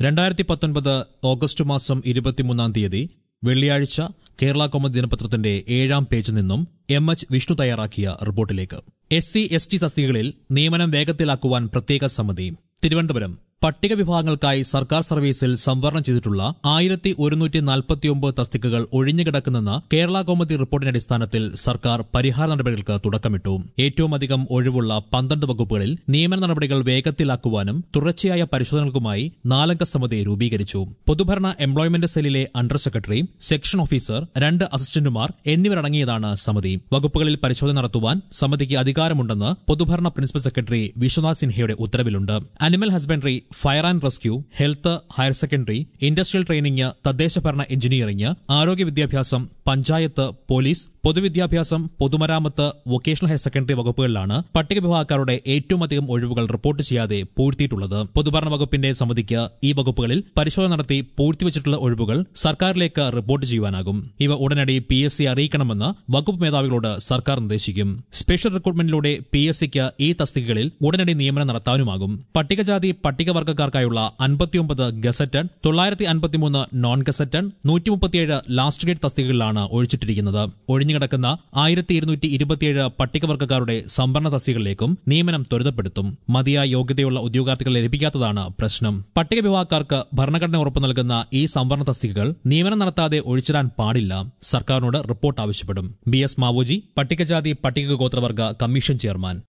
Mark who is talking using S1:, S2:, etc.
S1: രണ്ടായിരത്തി പത്തൊൻപത് ഓഗസ്റ്റ് മാസം ഇരുപത്തിമൂന്നാം തീയതി വെള്ളിയാഴ്ച കേരള കൗമുദി ദിനപത്രത്തിന്റെ ഏഴാം പേജിൽ നിന്നും എം എച്ച് വിഷ്ണു തയ്യാറാക്കിയ റിപ്പോർട്ടിലേക്ക് എസ് സി എസ് ടി തസ്തികകളിൽ നിയമനം വേഗത്തിലാക്കുവാൻ പ്രത്യേക സമിതി തിരുവനന്തപുരം പട്ടിക വിഭാഗങ്ങൾക്കായി സർക്കാർ സർവീസിൽ സംവരണം ചെയ്തിട്ടുള്ള ആയിരത്തി ഒരുന്നൂറ്റി നാൽപ്പത്തിയൊമ്പത് തസ്തികകൾ ഒഴിഞ്ഞുകിടക്കുന്നെന്ന കേരള കൗമുദി റിപ്പോർട്ടിന്റെ അടിസ്ഥാനത്തിൽ സർക്കാർ പരിഹാര നടപടികൾക്ക് തുടക്കമിട്ടു ഏറ്റവും അധികം ഒഴിവുള്ള പന്ത്രണ്ട് വകുപ്പുകളിൽ നിയമന നടപടികൾ വേഗത്തിലാക്കുവാനും തുടർച്ചയായ പരിശോധനകൾക്കുമായി നാലംഗ സമിതി രൂപീകരിച്ചു പൊതുഭരണ എംപ്ലോയ്മെന്റ് സെല്ലിലെ അണ്ടർ സെക്രട്ടറി സെക്ഷൻ ഓഫീസർ രണ്ട് അസിസ്റ്റന്റുമാർ എന്നിവരടങ്ങിയതാണ് സമിതി വകുപ്പുകളിൽ പരിശോധന നടത്തുവാൻ സമിതിക്ക് അധികാരമുണ്ടെന്ന് പൊതുഭരണ പ്രിൻസിപ്പൽ സെക്രട്ടറി വിശ്വനാഥ് സിൻഹയുടെ ഉത്തരവിലുണ്ട് animal husbandry fire and rescue health higher secondary industrial training തദ്ദേശഭരണ എഞ്ചിനീയറിംഗ് ആരോഗ്യ വിദ്യാഭ്യാസം പഞ്ചായത്ത് പോലീസ് പൊതുവിദ്യാഭ്യാസം പൊതുമരാമത്ത് വൊക്കേഷണൽ ഹയർ സെക്കൻഡറി വകുപ്പുകളിലാണ് പട്ടിക വിഭാഗക്കാരുടെ ഏറ്റവും അധികം ഒഴിവുകൾ റിപ്പോർട്ട് ചെയ്യാതെ പൂഴ്ത്തിയിട്ടുള്ളത് പൊതുഭരണ വകുപ്പിന്റെ സമിതിക്ക് ഈ വകുപ്പുകളിൽ പരിശോധന നടത്തി പൂഴ്ത്തിവച്ചിട്ടുള്ള ഒഴിവുകൾ സർക്കാരിലേക്ക് റിപ്പോർട്ട് ചെയ്യുവാനാകും ഇവ ഉടനടി പി എസ് സി അറിയിക്കണമെന്ന് വകുപ്പ് മേധാവികളോട് സർക്കാർ നിർദ്ദേശിക്കും സ്പെഷ്യൽ റിക്രൂട്ട്മെന്റിലൂടെ പി എസ് സിക്ക് ഈ തസ്തികകളിൽ ഉടനടി നിയമനം നടത്താനുമാകും പട്ടികജാതി പട്ടികവർഗ്ഗക്കാർക്കായുള്ള അൻപത്തിയൊമ്പത് ഗസറ്റഡ് തൊള്ളായിരത്തി അൻപത്തിമൂന്ന് നോൺ ഗസറ്റഡ് നൂറ്റി മുപ്പത്തിയേഴ് ലാസ്റ്റ് ഗ്രേഡ് തസ്തികകളിലാണ് ഒഴിച്ചിട്ടിരിക്കുന്നത് ഒഴിഞ്ഞുകിടക്കുന്ന ആയിരത്തി ഇരുന്നൂറ്റി ഇരുപത്തിയേഴ് പട്ടികവർഗ്ഗക്കാരുടെ സംവരണ തസ്തികകളിലേക്കും നിയമനം ത്വരിതപ്പെടുത്തും മതിയായ യോഗ്യതയുള്ള ഉദ്യോഗാർത്ഥികളെ ലഭിക്കാത്തതാണ് പ്രശ്നം പട്ടിക വിഭാഗക്കാർക്ക് ഭരണഘടന ഉറപ്പു നൽകുന്ന ഈ സംവരണ തസ്തികകൾ നിയമനം നടത്താതെ ഒഴിച്ചിടാൻ പാടില്ല സർക്കാരിനോട് റിപ്പോർട്ട് ആവശ്യപ്പെടും ബി എസ് മാവോജി പട്ടികജാതി പട്ടിക ഗോത്രവർഗ കമ്മീഷൻ ചെയർമാൻ